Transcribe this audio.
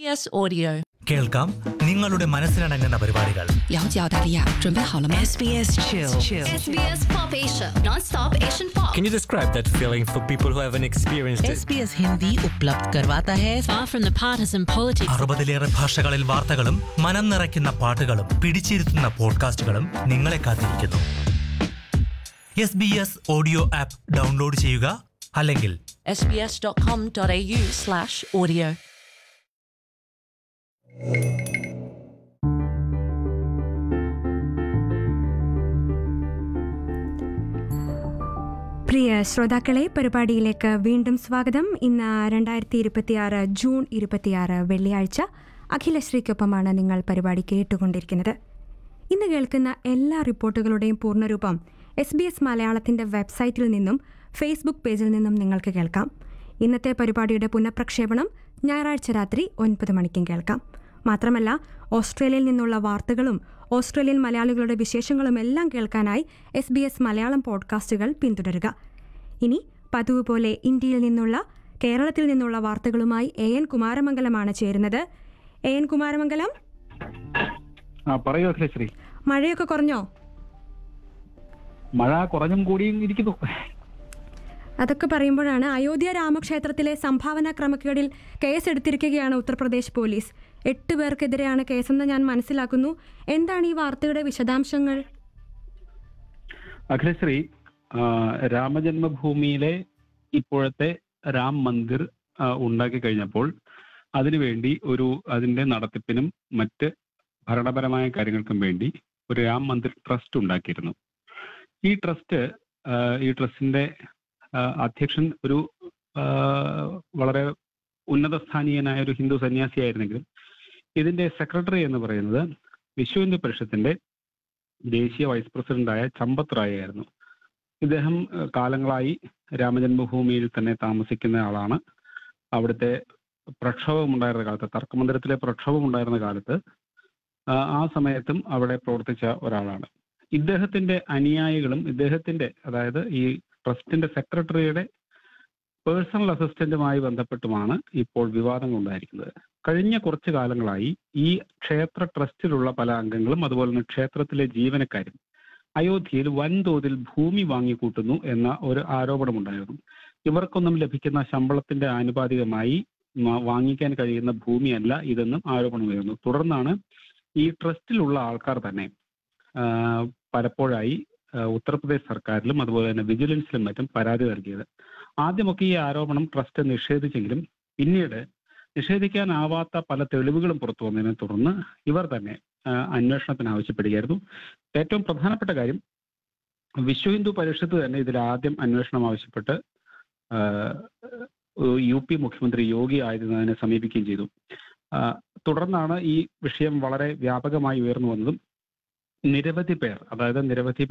SBS Audio. കേൾക്കാം നിങ്ങളുടെ മനസ്സിനടങ്ങുന്ന പരിപാടികൾ 了解澳大利亚，准备好了吗？ SBS Chill. SBS Pop Asia, non-stop Asian pop. Can you describe that feeling for people who haven't experienced it? SBS Hindi उपलब्ध करवाता है Far from the partisan politics. അറുപതിലേറെ ഭാഷകളിൽ വാർത്തകളും മനം നിറയ്ക്കുന്ന പാട്ടുകളും പിടിച്ചിരുത്തുന്ന പോഡ്കാസ്റ്റുകളും നിങ്ങളെ കാത്തിരിക്കുന്നു S B S audio app download ചെയ്യുക അല്ലെങ്കിൽ sbs.com.au slash audio. പ്രിയ ശ്രോതാക്കളെ പരിപാടിയിലേക്ക് വീണ്ടും സ്വാഗതം ഇന്ന് രണ്ടായിരത്തി ഇരുപത്തിയാറ് ജൂൺ ഇരുപത്തിയാറ് വെള്ളിയാഴ്ച അഖിലശ്രീക്കൊപ്പമാണ് നിങ്ങൾ പരിപാടി കേട്ടുകൊണ്ടിരിക്കുന്നത് ഇന്ന് കേൾക്കുന്ന എല്ലാ റിപ്പോർട്ടുകളുടെയും പൂർണ്ണരൂപം എസ് ബി എസ് മലയാളത്തിന്റെ വെബ്സൈറ്റിൽ നിന്നും ഫേസ്ബുക്ക് പേജിൽ നിന്നും നിങ്ങൾക്ക് കേൾക്കാം ഇന്നത്തെ പരിപാടിയുടെ പുനഃപ്രക്ഷേപണം ഞായറാഴ്ച രാത്രി ഒൻപത് മണിക്കും കേൾക്കാം മാത്രമല്ല ഓസ്ട്രേലിയയിൽ നിന്നുള്ള വാർത്തകളും ഓസ്ട്രേലിയൻ മലയാളികളുടെ വിശേഷങ്ങളും എല്ലാം കേൾക്കാനായി എസ് ബി എസ് മലയാളം പോഡ്കാസ്റ്റുകൾ പിന്തുടരുക ഇനി പതിവ് പോലെ ഇന്ത്യയിൽ നിന്നുള്ള കേരളത്തിൽ നിന്നുള്ള വാർത്തകളുമായി എ എൻ കുമാരമംഗലമാണ് ചേരുന്നത് എ എൻ കുമാരമംഗലം ആ പറയൂ അഖിലശ്രീ മഴയൊക്കെ കുറഞ്ഞോ മഴ കുറഞ്ഞും കൂടിയും ഇരിക്കുന്നു അതൊക്കെ പറയുമ്പോഴാണ് അയോധ്യ രാമക്ഷേത്രത്തിലെ സംഭാവന ക്രമക്കേടിൽ കേസെടുത്തിരിക്കുകയാണ് ഉത്തർപ്രദേശ് പോലീസ് എട്ട് പേർക്കെതിരെയാണ് കേസെന്ന് ഞാൻ മനസ്സിലാക്കുന്നു എന്താണ് ഈ വാർത്തയുടെ വിശദാംശങ്ങൾ അഖിലശ്രീ ആ, രാമജന്മഭൂമിയിലെ ഇപ്പോഴത്തെ രാം മന്ദിർ ആ, ഉണ്ടാക്കി കഴിഞ്ഞപ്പോൾ അതിനുവേണ്ടി ഒരു അതിന്റെ നടത്തിപ്പിനും മറ്റ് ഭരണപരമായ കാര്യങ്ങൾക്കും വേണ്ടി ഒരു രാം മന്ദിർ ട്രസ്റ്റ് ഉണ്ടാക്കിയിരുന്നു ഈ ട്രസ്റ്റ് ആ, ഈ ട്രസ്റ്റിന്റെ ആ, അധ്യക്ഷൻ ഒരു ആ, വളരെ ഉന്നതസ്ഥാനീയനായ ഒരു ഹിന്ദു സന്യാസിയായിരുന്നെങ്കിലും ഇതിന്റെ സെക്രട്ടറി എന്ന് പറയുന്നത് വിശ്വ ഹിന്ദു പരിഷത്തിന്റെ ദേശീയ വൈസ് പ്രസിഡന്റായ ചമ്പത് റായ് ആയിരുന്നു ഇദ്ദേഹം ഏഹ്, കാലങ്ങളായി രാമജന്മഭൂമിയിൽ തന്നെ താമസിക്കുന്ന ആളാണ് അവിടുത്തെ പ്രക്ഷോഭം ഉണ്ടായിരുന്ന കാലത്ത് തർക്കമന്ദിരത്തിലെ പ്രക്ഷോഭം ഉണ്ടായിരുന്ന കാലത്ത് ആ, ആ സമയത്തും അവിടെ പ്രവർത്തിച്ച ഒരാളാണ് ഇദ്ദേഹത്തിന്റെ അനുയായികളും ഇദ്ദേഹത്തിന്റെ അതായത് ഈ ട്രസ്റ്റിന്റെ സെക്രട്ടറിയുടെ പേഴ്സണൽ അസിസ്റ്റന്റുമായി ബന്ധപ്പെട്ടുമാണ് ഇപ്പോൾ വിവാദങ്ങൾ ഉണ്ടായിരിക്കുന്നത് കഴിഞ്ഞ കുറച്ചു കാലങ്ങളായി ഈ ക്ഷേത്ര ട്രസ്റ്റിലുള്ള പല അംഗങ്ങളും അതുപോലെ തന്നെ ക്ഷേത്രത്തിലെ ജീവനക്കാരും അയോധ്യയിൽ വൻതോതിൽ ഭൂമി വാങ്ങിക്കൂട്ടുന്നു എന്ന ഒരു ആരോപണമുണ്ടായിരുന്നു ഇവർക്കൊന്നും ലഭിക്കുന്ന ശമ്പളത്തിന്റെ ആനുപാതികമായി മ- വാങ്ങിക്കാൻ കഴിയുന്ന ഭൂമിയല്ല ഇതെന്നും ആരോപണമുയർന്നു തുടർന്നാണ് ഈ ട്രസ്റ്റിലുള്ള ആൾക്കാർ തന്നെ ആ, പലപ്പോഴായി ആ, ഉത്തർപ്രദേശ് സർക്കാരിലും അതുപോലെ തന്നെ വിജിലൻസിലും മറ്റും പരാതി നൽകിയത് ആദ്യമൊക്കെ ഈ ആരോപണം ട്രസ്റ്റ് നിഷേധിച്ചെങ്കിലും പിന്നീട് നിഷേധിക്കാനാവാത്ത പല തെളിവുകളും പുറത്തു വന്നതിനെ തുടർന്ന് ഇവർ തന്നെ ആ, അന്വേഷണത്തിന് ആവശ്യപ്പെടുകയായിരുന്നു ഏറ്റവും പ്രധാനപ്പെട്ട കാര്യം വിശ്വ ഹിന്ദു പരിഷത്ത് തന്നെ ഇതിൽ ആദ്യം അന്വേഷണം ആവശ്യപ്പെട്ട് ആ, യു പി മുഖ്യമന്ത്രി യോഗി ആദിത്യനാഥിനെ സമീപിക്കുകയും ചെയ്തു ആ, തുടർന്നാണ് ഈ വിഷയം വളരെ വ്യാപകമായി ഉയർന്നു വന്നതും നിരവധി പേർ അതായത് നിരവധി